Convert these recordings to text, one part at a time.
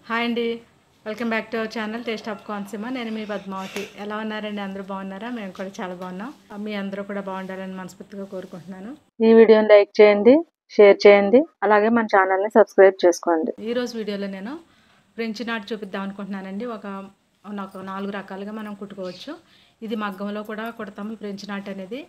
hi అండి welcome back to our channel taste of Konaseema నేను మీ పద్మావతి ఎలా ఉన్నారండి అందరూ బాగున్నారా మేము కూడా చాలా బాగున్నాం మీ అందరూ కూడా బాగుండాలని మనస్ఫూర్తిగా కోరుకుంటున్నాను ఈ వీడియోని లైక్ చేయండి షేర్ చేయండి అలాగే మన ఛానల్ని సబ్స్క్రైబ్ చేసుకోండి ఈ రోజు వీడియోలో నేను ఫ్రెంచ్ నాట్ చూపిద్దాం అనుకుంటున్నానండి ఒక ఒక నాలుగు రకాలుగా మనం కుట్టుకోవచ్చు ఇది మగ్గంలో కూడా కుడతాము ఈ ఫ్రెంచ్ నాట్ అనేది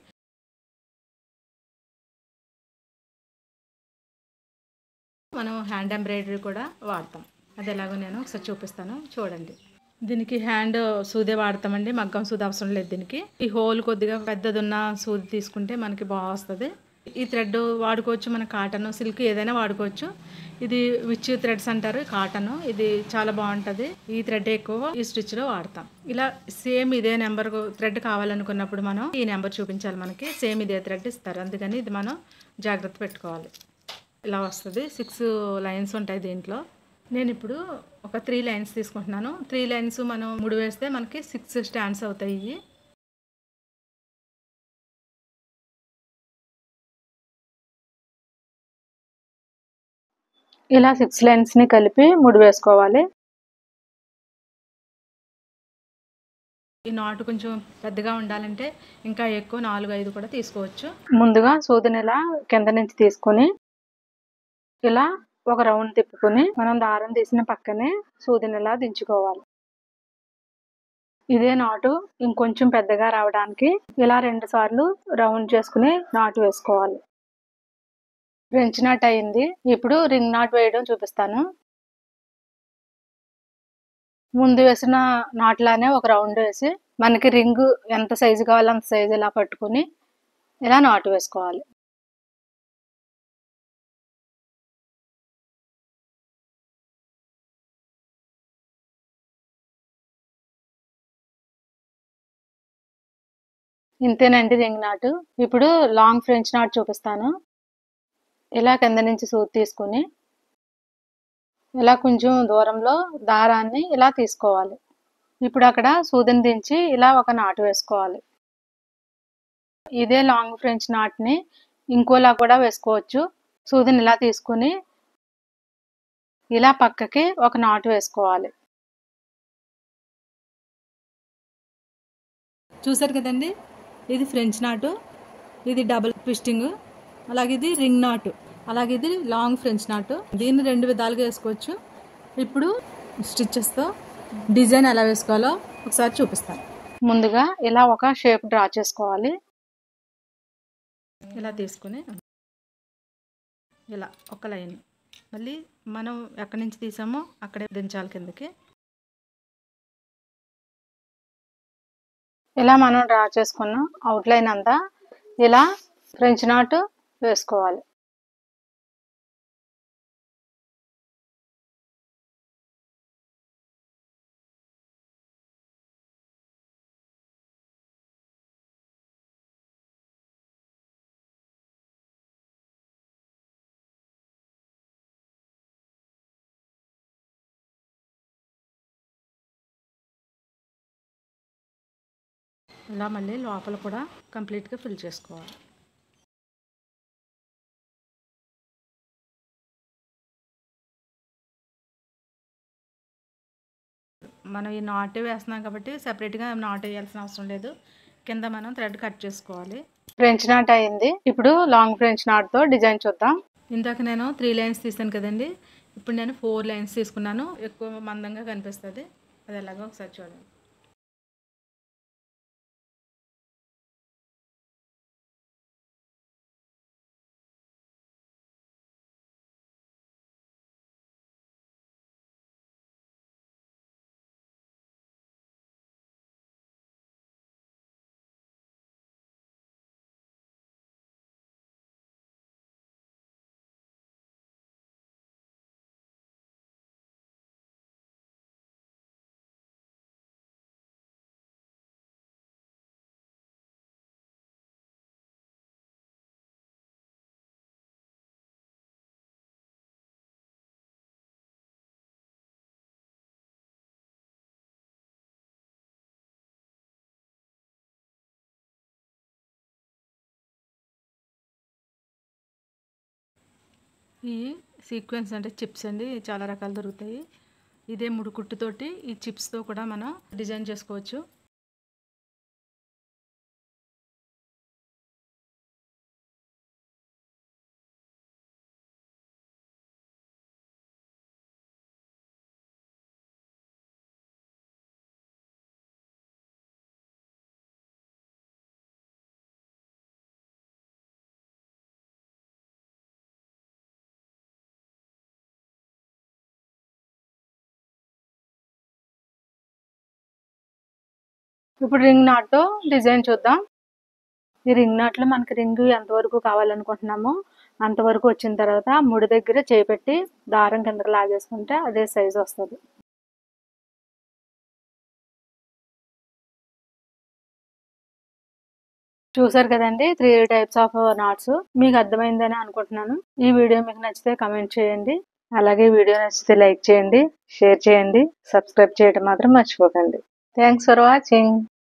మనం హ్యాండ్ ఎంబ్రాయిడరీ కూడా వాడతాం అది ఎలాగో నేను ఒకసారి చూపిస్తాను చూడండి దీనికి హ్యాండ్ సూదే వాడతామండి మగ్గం సూది అవసరం లేదు దీనికి ఈ హోల్ కొద్దిగా పెద్దది ఉన్న సూది తీసుకుంటే మనకి బాగా వస్తుంది ఈ థ్రెడ్ వాడుకోవచ్చు మన కాటన్ సిల్క్ ఏదైనా వాడుకోవచ్చు ఇది విచ్ థ్రెడ్స్ అంటారు కాటన్ ఇది చాలా బాగుంటుంది ఈ థ్రెడ్ ఎక్కువ ఈ స్టిచ్లో వాడతాం ఇలా సేమ్ ఇదే నెంబర్ థ్రెడ్ కావాలనుకున్నప్పుడు మనం ఈ నెంబర్ చూపించాలి మనకి సేమ్ ఇదే థ్రెడ్ ఇస్తారు అందుకని ఇది మనం జాగ్రత్త పెట్టుకోవాలి ఇలా వస్తుంది సిక్స్ లైన్స్ ఉంటాయి దీంట్లో నేను ఇప్పుడు ఒక త్రీ లైన్స్ తీసుకుంటున్నాను త్రీ లైన్స్ మనం మూడు వేస్తే మనకి సిక్స్ స్టాండ్స్ అవుతాయి ఇవి ఇలా సిక్స్ లైన్స్ని కలిపి ముడి వేసుకోవాలి ఈ నాటు కొంచెం పెద్దగా ఉండాలంటే ఇంకా ఎక్కువ నాలుగు ఐదు కూడా తీసుకోవచ్చు ముందుగా సూదిని ఇలా కింద నుంచి తీసుకొని ఇలా ఒక రౌండ్ తిప్పుకొని మనం దారం తీసిన పక్కనే సూదిని ఇలా దించుకోవాలి ఇదే నాటు ఇంకొంచెం పెద్దగా రావడానికి ఇలా రెండు సార్లు రౌండ్ చేసుకుని నాటు వేసుకోవాలి ఫ్రెంచ్ నాట్ అయింది ఇప్పుడు రింగ్ నాట్ వేయడం చూపిస్తాను ముందు వేసిన నాట్లానే ఒక రౌండ్ వేసి మనకి రింగ్ ఎంత సైజు కావాలో అంత సైజు ఇలా పట్టుకుని ఇలా నాటు వేసుకోవాలి ఇంతేనండి రింగ్ నాటు ఇప్పుడు లాంగ్ ఫ్రెంచ్ నాట్ చూపిస్తాను ఇలా కింద నుంచి సూది తీసుకుని ఇలా కొంచెం దూరంలో దారాన్ని ఇలా తీసుకోవాలి ఇప్పుడు అక్కడ సూదిని దించి ఇలా ఒక నాటు వేసుకోవాలి ఇదే లాంగ్ ఫ్రెంచ్ నాట్ని ఇంకోలా కూడా వేసుకోవచ్చు సూదిని ఇలా తీసుకుని ఇలా పక్కకి ఒక నాటు వేసుకోవాలి చూసారు కదండి ఇది ఫ్రెంచ్ నాటు ఇది డబుల్ ట్విస్టింగ్ అలాగే ఇది రింగ్ నాటు అలాగే ఇది లాంగ్ ఫ్రెంచ్ నాటు దీన్ని రెండు విధాలుగా వేసుకోవచ్చు ఇప్పుడు స్టిచ్చెస్తో డిజైన్ ఎలా వేసుకోవాలో ఒకసారి చూపిస్తాను ముందుగా ఇలా ఒక షేప్ డ్రా చేసుకోవాలి ఇలా తీసుకుని ఇలా ఒక లైన్ మళ్ళీ మనం ఎక్కడి నుంచి తీసామో అక్కడే దించాలి కిందకి ఇలా మనం డ్రా చేసుకున్న అవుట్లైన్ అంతా ఇలా ఫ్రెంచ్ నాట్ వేసుకోవాలి ఇలా మళ్ళీ లోపల కూడా కంప్లీట్గా ఫిల్ చేసుకోవాలి మనం ఈ నాట్ వేస్తున్నాం కాబట్టి సపరేట్గా నాట్ వేయాల్సిన అవసరం లేదు కింద మనం థ్రెడ్ కట్ చేసుకోవాలి ఫ్రెంచ్ నాట్ అయింది ఇప్పుడు లాంగ్ ఫ్రెంచ్ నాట్ తో డిజైన్ చూద్దాం ఇందాక నేను త్రీ లైన్స్ తీసాను కదండి ఇప్పుడు నేను ఫోర్ లైన్స్ తీసుకున్నాను ఎక్కువ మందంగా కనిపిస్తుంది అది ఎలాగో ఒకసారి చూడండి ఈ సీక్వెన్స్ అంటే చిప్స్ అండి చాలా రకాలు దొరుకుతాయి ఇదే ముడి కుట్టుతోటి ఈ చిప్స్తో కూడా మనం డిజైన్ చేసుకోవచ్చు ఇప్పుడు రింగ్ నాట్తో డిజైన్ చూద్దాం ఈ రింగ్ నాట్లో మనకి రింగ్ ఎంతవరకు కావాలనుకుంటున్నామో అంతవరకు వచ్చిన తర్వాత ముడి దగ్గర చేపెట్టి దారం కిందకి లాగేసుకుంటే అదే సైజ్ వస్తుంది చూసారు కదండి త్రీ టైప్స్ ఆఫ్ నాట్స్ మీకు అర్థమైందని అనుకుంటున్నాను ఈ వీడియో మీకు నచ్చితే కమెంట్ చేయండి అలాగే వీడియో నచ్చితే లైక్ చేయండి షేర్ చేయండి సబ్స్క్రైబ్ చేయడం మాత్రం మర్చిపోకండి థ్యాంక్స్ ఫర్ వాచింగ్